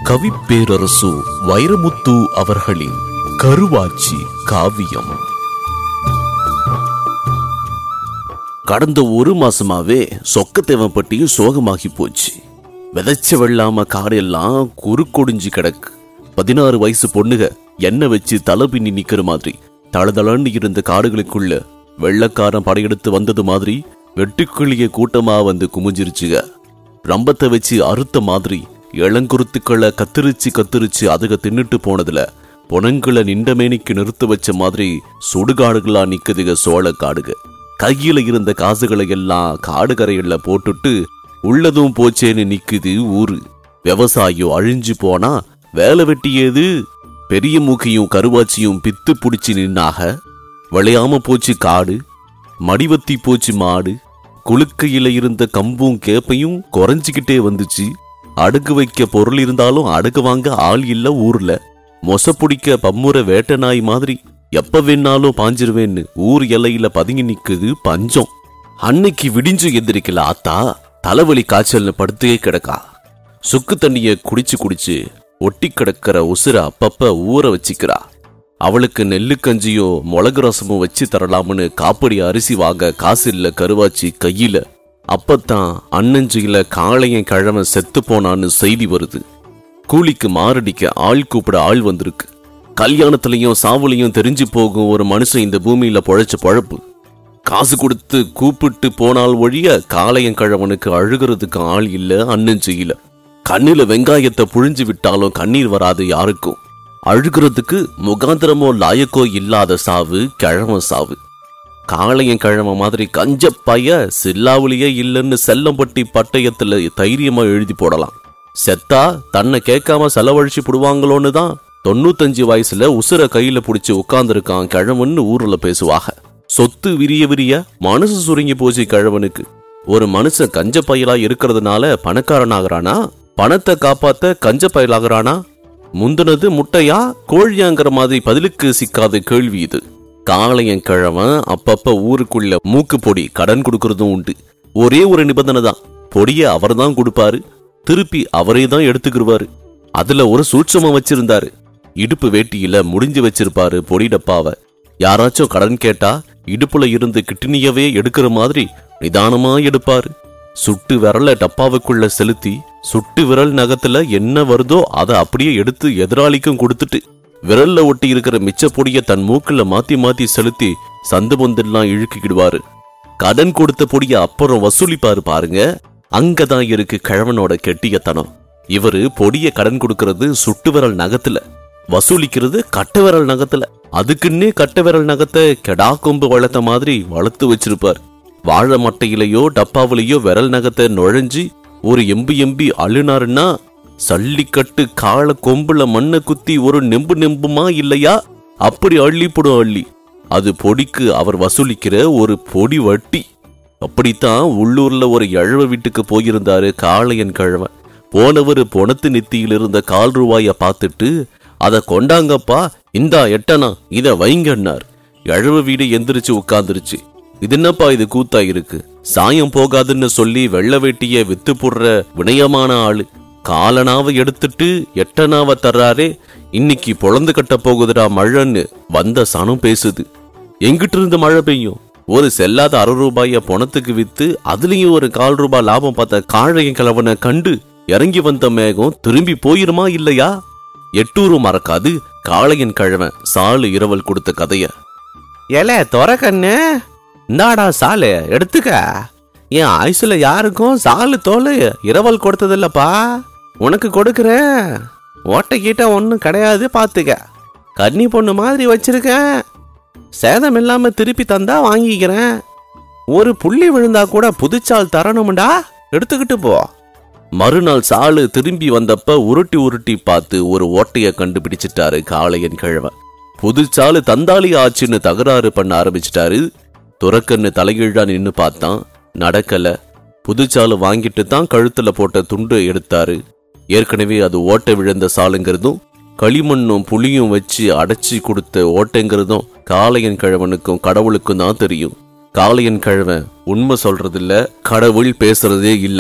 கவிப்பேரரசு வைரமுத்து அவர்களின் கருவாச்சி காவியம் கடந்த ஒரு மாசமாவே சொக்கத்தேவன்பட்டியும் சோகமாகி போச்சு விதைச்ச வெள்ளாம காடெல்லாம் குறுக்கொடிஞ்சு கிடக்கு பதினாறு வயசு பொண்ணுக எண்ணெய் வச்சு தலை பின்னி நிக்கிற மாதிரி தளதளன்னு இருந்த காடுகளுக்குள்ள வெள்ளக்காரன் படையெடுத்து வந்தது மாதிரி வெட்டுக்கிளிய கூட்டமா வந்து குமிஞ்சிருச்சுக ரம்பத்தை வச்சு அறுத்த மாதிரி இளங்குருத்துக்களை கத்திரிச்சு கத்திரிச்சு அதுக தின்னுட்டு போனதுல பொணங்களை நின்றமேனிக்கு நிறுத்த வச்ச மாதிரி சுடுகாடுகளா நிக்குதுக சோழ காடுக கையில இருந்த காசுகளை எல்லாம் காடு கரையில போட்டுட்டு உள்ளதும் போச்சேன்னு நிக்குது ஊரு விவசாயம் அழிஞ்சு போனா வேலை வெட்டியது பெரிய மூக்கையும் கருவாச்சியும் பித்து புடிச்சு நின்னாக விளையாம போச்சு காடு மடிவத்தி போச்சு மாடு குலுக்கையில இருந்த கம்பும் கேப்பையும் குறைஞ்சிக்கிட்டே வந்துச்சு அடுக்கு வைக்க பொருள் இருந்தாலும் அடுக்கு வாங்க ஆள் இல்ல ஊர்ல மொச பிடிக்க பம்முற வேட்டை நாய் மாதிரி எப்ப வேணாலும் பாஞ்சிருவேன்னு ஊர் எல்லையில பதுங்கி நிக்குது பஞ்சம் அன்னைக்கு விடிஞ்சு எந்திரிக்கல ஆத்தா தலைவலி காய்ச்சல்னு படுத்தே கிடக்கா சுக்கு தண்ணிய குடிச்சு குடிச்சு ஒட்டி கிடக்கிற உசுர அப்பப்ப ஊற வச்சுக்கிறா அவளுக்கு நெல்லு கஞ்சியோ மிளகு ரசமும் வச்சு தரலாம்னு காப்படி அரிசி வாங்க காசு இல்ல கருவாச்சி கையில அப்பத்தான் அன்னஞ்சியில காளையன் கிழமை செத்து போனான்னு செய்தி வருது கூலிக்கு மாரடிக்க ஆள் கூப்பிட ஆள் வந்திருக்கு கல்யாணத்துலயும் சாவுலையும் தெரிஞ்சு போகும் ஒரு மனுஷன் இந்த பூமியில பொழைச்ச பொழப்பு காசு கொடுத்து கூப்பிட்டு போனால் ஒழிய காளையன் கிழவனுக்கு அழுகிறதுக்கு ஆள் இல்ல அன்னஞ்சியில கண்ணில வெங்காயத்தை புழிஞ்சு விட்டாலும் கண்ணீர் வராது யாருக்கும் அழுகிறதுக்கு முகாந்திரமோ லாயக்கோ இல்லாத சாவு கிழம சாவு காளையன் கிழம மாதிரி கஞ்ச பைய சில்லாவுலியே இல்லைன்னு செல்லம்பட்டி பட்டயத்துல தைரியமா எழுதி போடலாம் செத்தா தன்னை கேட்காம செலவழிச்சு போடுவாங்களோன்னு தான் தொண்ணூத்தஞ்சு வயசுல உசுர கையில புடிச்சு உட்கார்ந்துருக்கான் கிழவன்னு ஊர்ல பேசுவாங்க சொத்து விரிய விரிய மனசு சுருங்கி போச்சு கிழவனுக்கு ஒரு மனுஷன் கஞ்ச பயலா இருக்கிறதுனால பணக்காரன் ஆகுறானா பணத்தை காப்பாத்த கஞ்ச பயலாகிறானா முந்தினது முட்டையா கோழியாங்கிற மாதிரி பதிலுக்கு சிக்காத கேள்வி இது காளையன் கிழவன் அப்பப்ப ஊருக்குள்ள மூக்கு பொடி கடன் கொடுக்கறதும் உண்டு ஒரே ஒரு நிபந்தனை தான் பொடிய அவர் தான் கொடுப்பாரு திருப்பி அவரே தான் எடுத்துக்கிருவாரு அதுல ஒரு சூட்சமம் வச்சிருந்தாரு இடுப்பு வேட்டியில முடிஞ்சு வச்சிருப்பாரு பொடி டப்பாவ யாராச்சும் கடன் கேட்டா இடுப்புல இருந்து கிட்னியவே எடுக்கிற மாதிரி நிதானமா எடுப்பாரு சுட்டு விரல டப்பாவுக்குள்ள செலுத்தி சுட்டு விரல் நகத்துல என்ன வருதோ அதை அப்படியே எடுத்து எதிராளிக்கும் கொடுத்துட்டு விரல்ல ஒட்டி இருக்கிற மிச்ச பொடிய தன் மூக்குல மாத்தி மாத்தி செலுத்தி சந்து பொந்தெல்லாம் இழுக்கிடுவாரு கடன் கொடுத்த பொடிய அப்புறம் வசூலிப்பாரு பாருங்க அங்கதான் இருக்கு கிழவனோட கெட்டியத்தனம் இவரு பொடிய கடன் கொடுக்கறது சுட்டு விரல் நகத்துல வசூலிக்கிறது கட்ட விரல் நகத்துல அதுக்குன்னே கட்ட விரல் நகத்தை கெடா கொம்பு வளர்த்த மாதிரி வளர்த்து வச்சிருப்பார் வாழை மட்டையிலையோ டப்பாவிலையோ விரல் நகத்தை நுழைஞ்சு ஒரு எம்பி எம்பி அழுனாருன்னா சல்லிக்கட்டு கால கொம்புல மண்ணை குத்தி ஒரு நெம்பு நெம்புமா இல்லையா அப்படி அள்ளிப்படும் அள்ளி அது பொடிக்கு அவர் வசூலிக்கிற ஒரு பொடி வட்டி அப்படித்தான் உள்ளூர்ல ஒரு எழவ வீட்டுக்கு போயிருந்தாரு காளையன் கிழவன் போனவர் பொணத்து நெத்தியில் இருந்த கால் ரூபாய பார்த்துட்டு அத கொண்டாங்கப்பா இந்தா எட்டனா இத வைங்கன்னார் எழவ வீடு எந்திரிச்சு உட்கார்ந்துருச்சு இது என்னப்பா இது கூத்தா இருக்கு சாயம் போகாதுன்னு சொல்லி வெள்ள வேட்டிய வித்து போடுற வினயமான ஆளு காலனாவை எடுத்துட்டு எட்டனாவை தர்றாரே இன்னைக்கு பொழந்து கட்ட போகுதுடா மழைன்னு வந்த சனம் பேசுது எங்கிட்டு இருந்து மழை பெய்யும் ஒரு செல்லாத அரை ரூபாய பணத்துக்கு வித்து அதுலயும் ஒரு கால் ரூபாய் லாபம் பார்த்த காழையன் கிழவனை கண்டு இறங்கி வந்த மேகம் திரும்பி போயிருமா இல்லையா எட்டூரும் மறக்காது காளையன் கிழவன் சாலு இரவல் கொடுத்த கதைய ஏல தொர கண்ணு இந்தாடா சாலு எடுத்துக்க என் ஆயுசுல யாருக்கும் சாலு தோல் இரவல் கொடுத்ததில்லப்பா உனக்கு கொடுக்குறேன் ஓட்டை கீட்ட ஒன்றும் கிடையாது பார்த்துக்க கன்னி பொண்ணு மாதிரி வச்சிருக்கேன் சேதம் இல்லாம திருப்பி தந்தா வாங்கிக்கிறேன் ஒரு புள்ளி விழுந்தா கூட புதுச்சால் தரணும்டா எடுத்துக்கிட்டு போ மறுநாள் சாலு திரும்பி வந்தப்ப உருட்டி உருட்டி பார்த்து ஒரு ஓட்டைய கண்டுபிடிச்சிட்டாரு காளையன் கிழவன் புதுச்சாலு தந்தாளி ஆச்சுன்னு தகராறு பண்ண ஆரம்பிச்சிட்டாரு துறக்கன்னு தலைகீழா நின்னு பார்த்தான் நடக்கல புதுச்சாலு வாங்கிட்டு தான் கழுத்துல போட்ட துண்டு எடுத்தாரு ஏற்கனவே அது ஓட்டை விழுந்த சாலுங்கிறதும் களிமண்ணும் புளியும் வச்சு அடைச்சி கொடுத்த ஓட்டைங்கிறதும் காளையன் கிழவனுக்கும் கடவுளுக்கும் தான் தெரியும் காளையன் கிழவன் உண்மை சொல்றதில்ல கடவுள் பேசுறதே இல்ல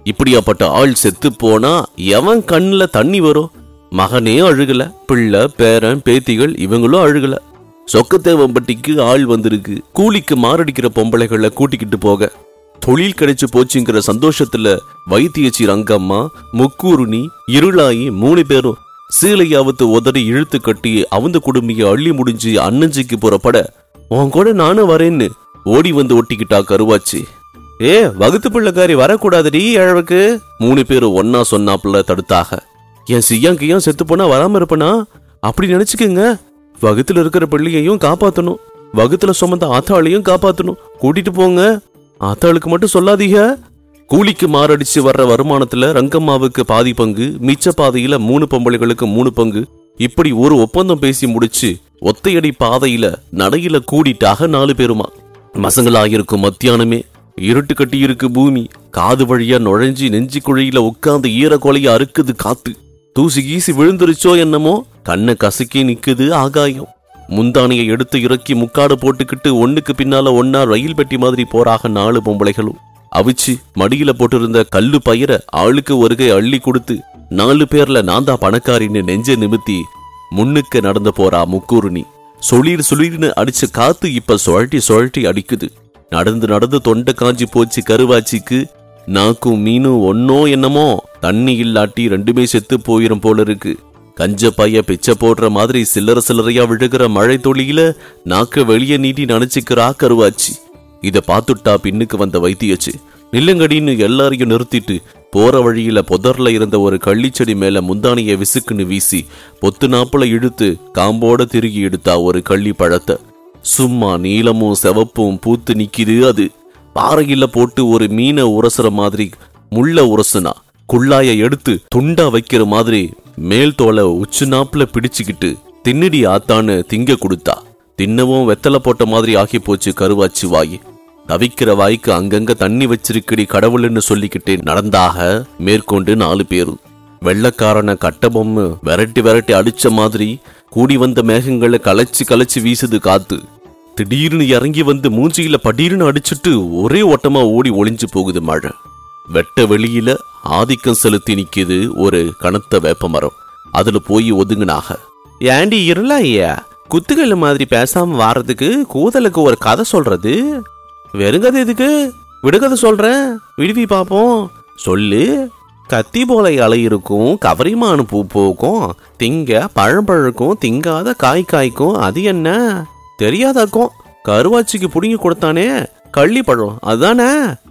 இப்படியாப்பட்ட ஆள் செத்து போனா எவன் கண்ணுல தண்ணி வரும் மகனே அழுகல பிள்ளை பேரன் பேத்திகள் இவங்களும் அழுகல சொக்கத்தேவம்பட்டிக்கு ஆள் வந்திருக்கு கூலிக்கு மாரடிக்கிற பொம்பளைகளை கூட்டிக்கிட்டு போக தொழில் கிடைச்சு போச்சுங்கிற சந்தோஷத்துல வைத்தியச்சி ரங்கம்மா முக்கூருணி இருளாயி மூணு பேரும் சீலையாவத்து உதறி இழுத்து கட்டி அவந்த குடும்பிய அள்ளி முடிஞ்சு அன்னஞ்சிக்கு புறப்பட உன் கூட நானும் வரேன்னு ஓடி வந்து ஒட்டிக்கிட்டா கருவாச்சி ஏ வகுத்து பிள்ளைக்காரி வரக்கூடாதுடி அழவுக்கு மூணு பேரும் ஒன்னா சொன்னாப்புல தடுத்தாக என் சியாங்கியும் செத்து போனா வராம இருப்பனா அப்படி நினைச்சுக்கங்க வகுத்துல இருக்கிற பிள்ளையையும் காப்பாத்தணும் வகுத்துல சுமந்த ஆத்தாளையும் காப்பாத்தணும் கூட்டிட்டு போங்க ஆத்தாளுக்கு மட்டும் சொல்லாதீங்க கூலிக்கு மாரடிச்சு வர்ற வருமானத்துல ரங்கம்மாவுக்கு பாதி பங்கு மிச்ச பாதையில மூணு பொம்பளைகளுக்கு மூணு பங்கு இப்படி ஒரு ஒப்பந்தம் பேசி முடிச்சு ஒத்தையடி பாதையில நடையில கூடிட்டாக நாலு பேருமா மசங்களாயிருக்கும் மத்தியானமே இருட்டு கட்டி இருக்கு பூமி காது வழியா நுழைஞ்சி நெஞ்சு குழியில உட்கார்ந்து ஈர கொலைய அறுக்குது காத்து தூசி கீசி விழுந்துருச்சோ என்னமோ கண்ணை கசக்கி நிக்குது ஆகாயம் முந்தானையை எடுத்து இறக்கி முக்காடு போட்டுக்கிட்டு ஒண்ணுக்கு பின்னால ஒன்னா ரயில் பெட்டி மாதிரி போறாக நாலு பொம்பளைகளும் அவிச்சு மடியில போட்டிருந்த கல்லு பயிர ஆளுக்கு ஒரு கை அள்ளி கொடுத்து நாலு பேர்ல நான் தான் பணக்காரின்னு நெஞ்ச நிமித்தி முன்னுக்கு நடந்து போறா முக்கூருணி சொளிர் சுளிர்னு அடிச்ச காத்து இப்ப சுழட்டி சுழட்டி அடிக்குது நடந்து நடந்து தொண்டை காஞ்சி போச்சு கருவாச்சிக்கு நாக்கும் மீனும் ஒன்னோ என்னமோ தண்ணி இல்லாட்டி ரெண்டுமே செத்து போயிரும் போல இருக்கு கஞ்ச பைய பிச்சை போடுற மாதிரி சில்லற சில்லறையா விழுகிற மழை துளியில நாக்க வெளியே நீட்டி நினைச்சுக்கிறா கருவாச்சி இத பாத்துட்டா பின்னுக்கு வந்த வைத்தியச்சு நில்லுங்கடின்னு எல்லாரையும் நிறுத்திட்டு போற வழியில புதர்ல இருந்த ஒரு கள்ளிச்செடி மேல முந்தானிய விசுக்குன்னு வீசி பொத்து நாப்புல இழுத்து காம்போட திருகி எடுத்தா ஒரு கள்ளி பழத்தை சும்மா நீலமும் செவப்பும் பூத்து நிக்குது அது பாறையில போட்டு ஒரு மீனை உரசுற மாதிரி முள்ள உரசுனா குள்ளாய எடுத்து துண்டா வைக்கிற மாதிரி மேல் தோலை உச்சு நாப்புல பிடிச்சுக்கிட்டு தின்னுடி ஆத்தான்னு திங்க கொடுத்தா தின்னவும் வெத்தலை போட்ட மாதிரி ஆகி போச்சு கருவாச்சி வாய் தவிக்கிற வாய்க்கு அங்கங்க தண்ணி வச்சிருக்கடி கடவுள்னு சொல்லிக்கிட்டே நடந்தாக மேற்கொண்டு நாலு பேரும் வெள்ளக்காரனை கட்ட பொம்மை விரட்டி விரட்டி அடிச்ச மாதிரி கூடி வந்த மேகங்களை கலைச்சு கலைச்சு வீசுது காத்து திடீர்னு இறங்கி வந்து மூஞ்சியில படீர்னு அடிச்சிட்டு ஒரே ஓட்டமா ஓடி ஒளிஞ்சு போகுது மழை வெட்ட வெளியில ஆதிக்கம் செலுத்தி நிக்குது ஒரு கனத்த வேப்பமரம் அதுல போய் ஒதுங்குனாக ஏண்டி இருளா ஐயா குத்துக்கல்லு மாதிரி பேசாம வாரதுக்கு கூதலுக்கு ஒரு கதை சொல்றது வெறுங்கதை எதுக்கு விடுகதை சொல்றேன் விடுவி பாப்போம் சொல்லு கத்தி போல இலை இருக்கும் கவரிமானு பூ பூக்கும் திங்க பழம் பழுக்கும் திங்காத காய் காய்க்கும் அது என்ன தெரியாதாக்கும் கருவாச்சிக்கு புடுங்கி கொடுத்தானே கள்ளி பழம் அதுதானே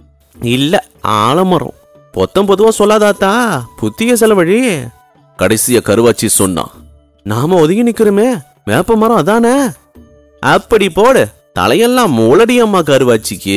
இல்ல ஆலமரம் பொத்தம் பொதுவா சொல்லாதாத்தா புத்திய செலவழி கடைசிய கருவாச்சி சொன்னான் நாம ஒதுங்கி நிக்கிறோமே வேப்ப மரம் அதானே அப்படி போடு தலையெல்லாம் மூலடி அம்மா கருவாச்சிக்கு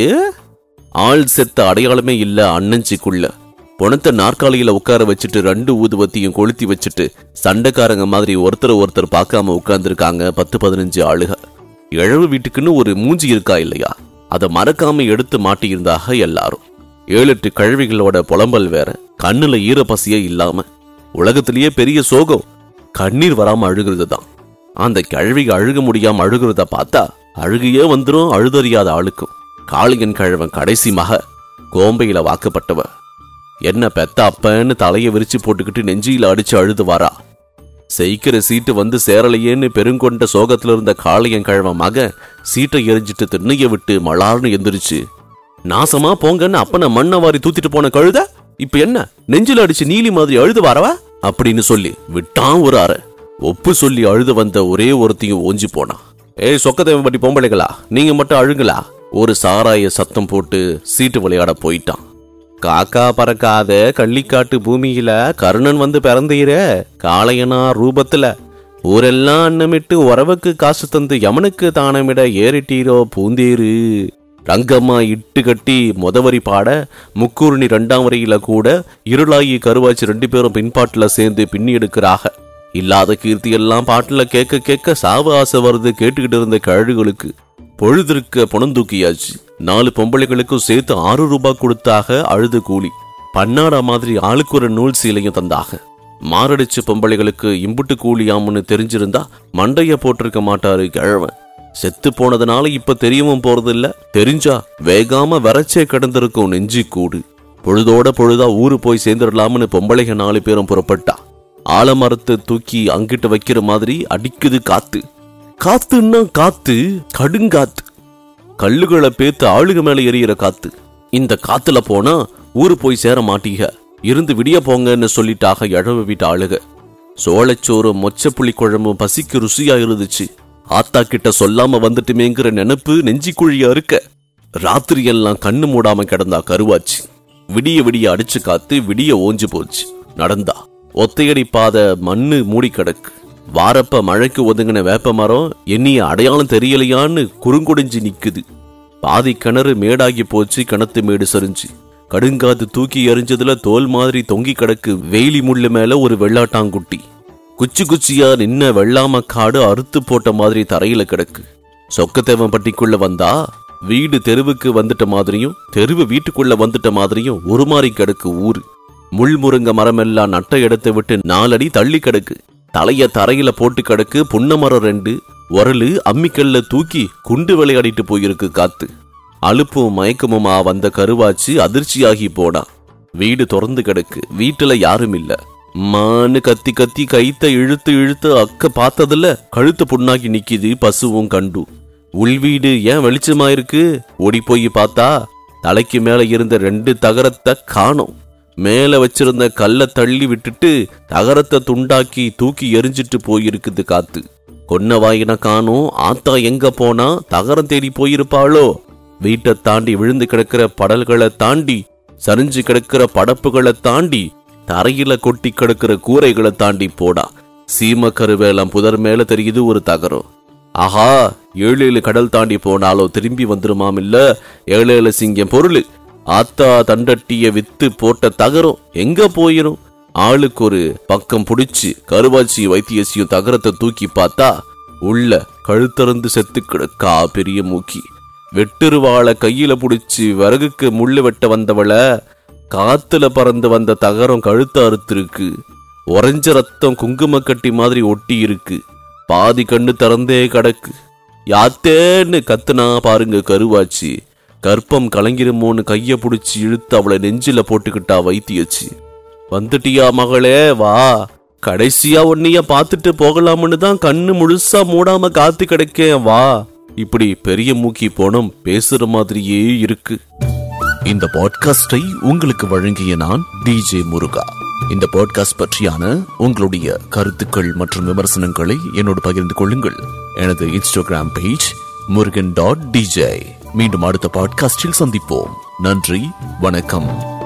ஆள் செத்த அடையாளமே இல்ல அண்ணஞ்சிக்குள்ள பொணத்த நாற்காலியில உட்கார வச்சுட்டு ரெண்டு ஊதுவத்தியும் கொளுத்தி வச்சுட்டு சண்டைக்காரங்க மாதிரி ஒருத்தர் ஒருத்தர் பார்க்காம உட்கார்ந்துருக்காங்க பத்து பதினஞ்சு ஆளுக இழவு வீட்டுக்குன்னு ஒரு மூஞ்சி இருக்கா இல்லையா அதை மறக்காம எடுத்து மாட்டியிருந்தாக எல்லாரும் ஏழு எட்டு கழுவிகளோட புலம்பல் வேற கண்ணுல ஈரப்பசியே இல்லாம உலகத்திலேயே பெரிய சோகம் கண்ணீர் வராம அழுகிறது தான் அந்த கிழவிக அழுக முடியாம அழுகிறத பார்த்தா அழுகையே வந்துரும் அழுதறியாத ஆளுக்கும் காளியன் கிழவன் கடைசி மக கோம்பையில வாக்கப்பட்டவ என்ன பெத்த அப்பன்னு தலையை விரிச்சு போட்டுக்கிட்டு நெஞ்சியில அடிச்சு அழுது வரா செய்கிற சீட்டு வந்து சேரலையேன்னு பெருங்கொண்ட சோகத்துல இருந்த காளியன் கிழவன் மக சீட்டை எரிஞ்சிட்டு திண்ணைய விட்டு மலார்னு எந்திரிச்சு நாசமா போங்கன்னு அப்பன மண்ணை வாரி தூத்திட்டு போன கழுத இப்ப என்ன நெஞ்சில அடிச்சு நீலி மாதிரி அழுது வரவா அப்படின்னு சொல்லி விட்டான் ஒரு அறை ஒப்பு சொல்லி அழுது வந்த ஒரே ஒருத்தையும் ஓஞ்சி போனான் ஏய் சொக்கதேவன் பட்டி பொம்பளைகளா நீங்க மட்டும் அழுங்களா ஒரு சாராய சத்தம் போட்டு சீட்டு விளையாட போயிட்டான் காக்கா பறக்காத கள்ளிக்காட்டு பூமியில கருணன் வந்து பிறந்தீரே காளையனா ரூபத்துல ஊரெல்லாம் அன்னமிட்டு உறவுக்கு காசு தந்து யமனுக்கு தானமிட ஏறிட்டீரோ பூந்தேரு ரங்கம்மா இட்டு கட்டி முதவரி பாட முக்கூர்ணி ரெண்டாம் வரியில கூட இருளாயி கருவாச்சி ரெண்டு பேரும் பின்பாட்டுல சேர்ந்து பின்னி எடுக்கிறாக இல்லாத கீர்த்தி எல்லாம் பாட்டுல கேட்க கேட்க சாவு ஆசை வருது கேட்டுக்கிட்டு இருந்த கழுகுகளுக்கு பொழுதிருக்க பணம் தூக்கியாச்சு நாலு பொம்பளைகளுக்கும் சேர்த்து ஆறு ரூபாய் கொடுத்தாக அழுது கூலி பன்னாடா மாதிரி ஆளுக்கு ஒரு நூல் சீலையும் தந்தாக மாரடிச்ச பொம்பளைகளுக்கு இம்புட்டு கூலியாம்னு தெரிஞ்சிருந்தா மண்டைய போட்டிருக்க மாட்டாரு கிழவன் செத்து போனதுனால இப்ப தெரியவும் போறது இல்ல தெரிஞ்சா வேகாம வறட்சே கிடந்திருக்கும் நெஞ்சி கூடு பொழுதோட பொழுதா ஊரு போய் சேர்ந்துடலாம்னு பொம்பளைங்க நாலு பேரும் புறப்பட்டா ஆலமரத்தை தூக்கி அங்கிட்டு வைக்கிற மாதிரி அடிக்குது காத்து காத்துன்னா காத்து கடுங்காத்து கல்லுகளை பேத்து ஆளுக மேல எறிகிற காத்து இந்த காத்துல போனா ஊரு போய் சேர மாட்டீங்க இருந்து விடிய போங்கன்னு சொல்லிட்டாக எழவு வீட்டு ஆளுக சோளச்சோறு மொச்சப்புளி குழம்பும் பசிக்கு ருசியா இருந்துச்சு ஆத்தா கிட்ட சொல்லாம வந்துட்டுமேங்கிற நினைப்பு நெஞ்சிக்குழியா இருக்க ராத்திரி எல்லாம் கண்ணு மூடாம கிடந்தா கருவாச்சு விடிய விடிய அடிச்சு காத்து விடிய ஓஞ்சு போச்சு நடந்தா ஒத்தையடி பாத மண்ணு மூடி கிடக்கு வாரப்ப மழைக்கு ஒதுங்கின வேப்ப மரம் எண்ணிய அடையாளம் தெரியலையான்னு குறுங்குடிஞ்சு நிக்குது பாதி கிணறு மேடாகி போச்சு கிணத்து மேடு சரிஞ்சு கடுங்காத்து தூக்கி எறிஞ்சதுல தோல் மாதிரி தொங்கி கிடக்கு வெயிலி முள்ளு மேல ஒரு வெள்ளாட்டாங்குட்டி குச்சி குச்சியா நின்ன வெள்ளாம காடு அறுத்து போட்ட மாதிரி தரையில கிடக்கு சொக்கத்தேவன்பட்டிக்குள்ள வந்தா வீடு தெருவுக்கு வந்துட்ட மாதிரியும் தெருவு வீட்டுக்குள்ள வந்துட்ட மாதிரியும் ஒரு மாதிரி கிடக்கு ஊரு முள் முருங்க மரமெல்லாம் நட்ட இடத்தை விட்டு நாலடி தள்ளி கிடக்கு தலைய தரையில போட்டு கிடக்கு புன்ன மரம் ரெண்டு உரலு அம்மிக்கல்ல தூக்கி குண்டு விளையாடிட்டு போயிருக்கு காத்து அலுப்பும் மயக்கமுமா வந்த கருவாச்சு அதிர்ச்சியாகி போனா வீடு திறந்து கிடக்கு வீட்டுல யாரும் இல்ல மான்னு கத்தி கத்தி கைத்த இழுத்து இழுத்து அக்க பார்த்ததுல கழுத்து புண்ணாக்கி நிக்கிது பசுவும் கண்டு உள்வீடு ஏன் வெளிச்சமா இருக்கு ஓடி போய் பார்த்தா தலைக்கு மேல இருந்த ரெண்டு தகரத்தை காணோம் மேல வச்சிருந்த கல்லை தள்ளி விட்டுட்டு தகரத்தை துண்டாக்கி தூக்கி எரிஞ்சிட்டு போயிருக்குது காத்து கொன்ன வாயின காணோம் ஆத்தா எங்க போனா தகரம் தேடி போயிருப்பாளோ வீட்டை தாண்டி விழுந்து கிடக்கிற படல்களை தாண்டி சரிஞ்சு கிடக்கிற படப்புகளை தாண்டி தரையில கொட்டி கிடக்கிற கூரைகளை தாண்டி போடா சீம கருவேலம் புதர் மேல தெரியுது ஒரு தகரம் ஆஹா ஏழு ஏழு கடல் தாண்டி போனாலோ திரும்பி வந்துருமாம் இல்ல ஏழு ஏழு சிங்கம் பொருள் ஆத்தா தண்டட்டிய வித்து போட்ட தகரம் எங்க போயிரும் ஆளுக்கு ஒரு பக்கம் புடிச்சு கருவாச்சி வைத்தியசியும் தகரத்தை தூக்கி பார்த்தா உள்ள கழுத்தறந்து செத்து கிடக்கா பெரிய மூக்கி வெட்டுருவாள கையில புடிச்சு விறகுக்கு முள்ளு வெட்ட வந்தவள காத்துல பறந்து வந்த தகரம் கழுத்த அறுத்திருக்கு உறைஞ்ச ரத்தம் குங்கும கட்டி மாதிரி ஒட்டி இருக்கு பாதி கண்ணு திறந்தே கிடக்கு யாத்தேன்னு கத்துனா பாருங்க கருவாச்சி கற்பம் கலங்கிருமோன்னு கைய புடிச்சு இழுத்து அவளை நெஞ்சில போட்டுக்கிட்டா வைத்தியச்சு வந்துட்டியா மகளே வா கடைசியா உன்னைய பார்த்துட்டு போகலாம்னு தான் கண்ணு முழுசா மூடாம காத்து கிடக்கேன் வா இப்படி பெரிய மூக்கி போனம் பேசுற மாதிரியே இருக்கு இந்த பாட்காஸ்டை உங்களுக்கு வழங்கிய நான் டிஜே முருகா இந்த பாட்காஸ்ட் பற்றியான உங்களுடைய கருத்துக்கள் மற்றும் விமர்சனங்களை என்னோடு பகிர்ந்து கொள்ளுங்கள் எனது Instagram page Murugan dot DJ மீண்டும் அடுத்த பாட்காஸ்டில் சந்திப்போம் நன்றி வணக்கம்